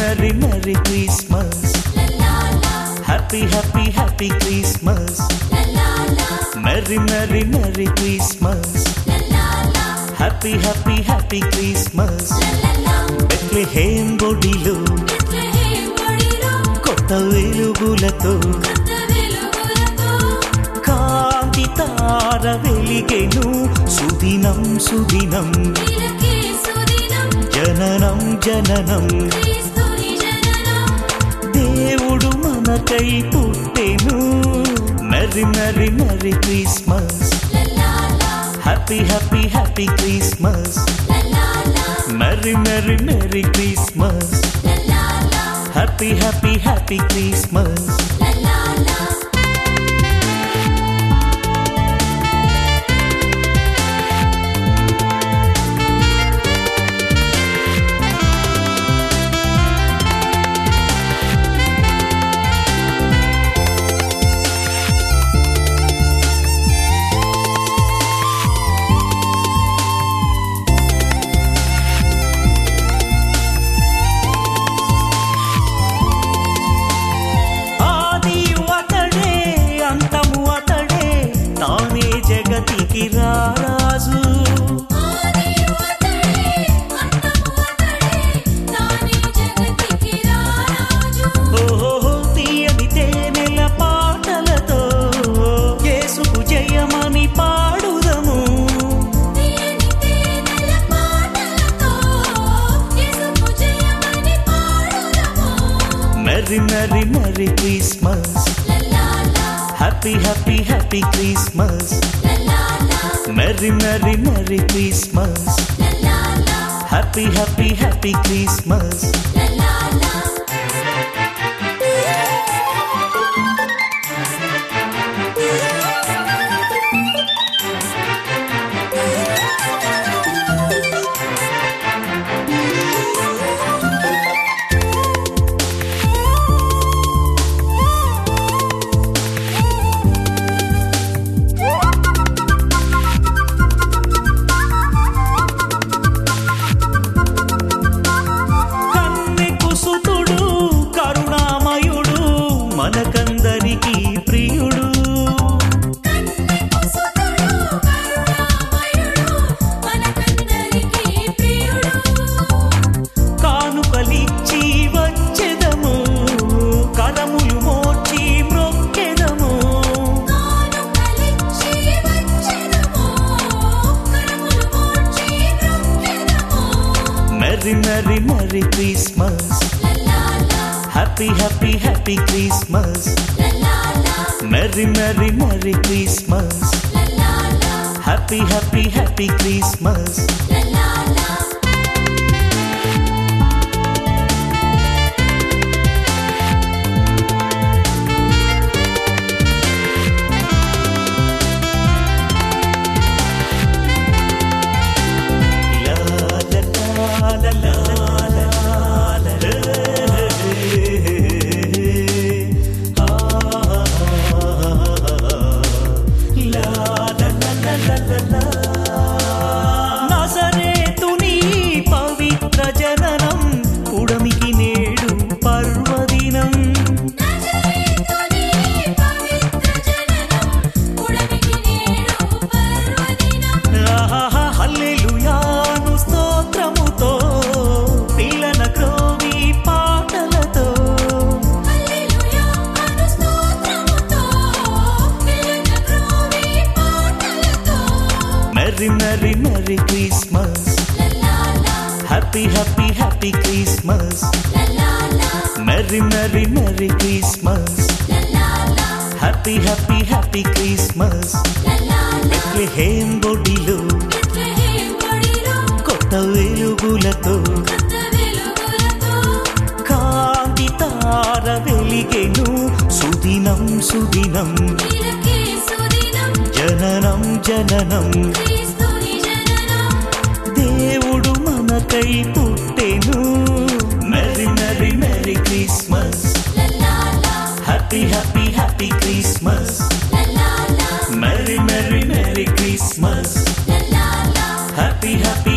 merry merry Christmas happy happy happy Christmas merry merry merry Christmas happy happy happy Christmas Bethlehem బొడిలో కొత్త వెలుగులతో కాంతి తార వెలిగెను సుదినం సుదినం జననం జననం దేవుడు మనకై పుట్టెను merry merry merry Christmas happy happy happy Christmas merry merry merry Christmas happy happy happy Christmas ఆదియు అతడే అంతము అతడే తానే జగతికి రారాజు ఓహో తీయని తేనెల పాటలతో యేసుకు జయమని పాడుదము merry merry merry Christmas happy happy happy Christmas merry merry merry Christmas happy happy happy Christmas కన్నె కుసుతుడు కరుణామయుడు మనకందరికీ ప్రియుడు కానుకలిచ్చి వచ్చెదము కరములు మోచి మ్రొక్కెదము merry merry merry Christmas happy happy happy Christmas merry merry merry Christmas happy happy happy Christmas నజరేతుని పవిత్ర జననం పుడమికి నేడు పర్వదినం ఆహాహా, హల్లెలూయాను స్తోత్రముతో పిల్లన క్రోవి పాటలతో merry merry merry Christmas happy happy happy Christmas merry merry merry Christmas happy happy happy Christmas Bethlehem బొడిలో కొత్త వెలుగులతో కాంతి తార వెలిగెను సుదినం సుదినం జననం జననం దేవుడు మనకై పుట్టెను merry merry merry Christmas happy happy happy Christmas merry merry merry Christmas happy happy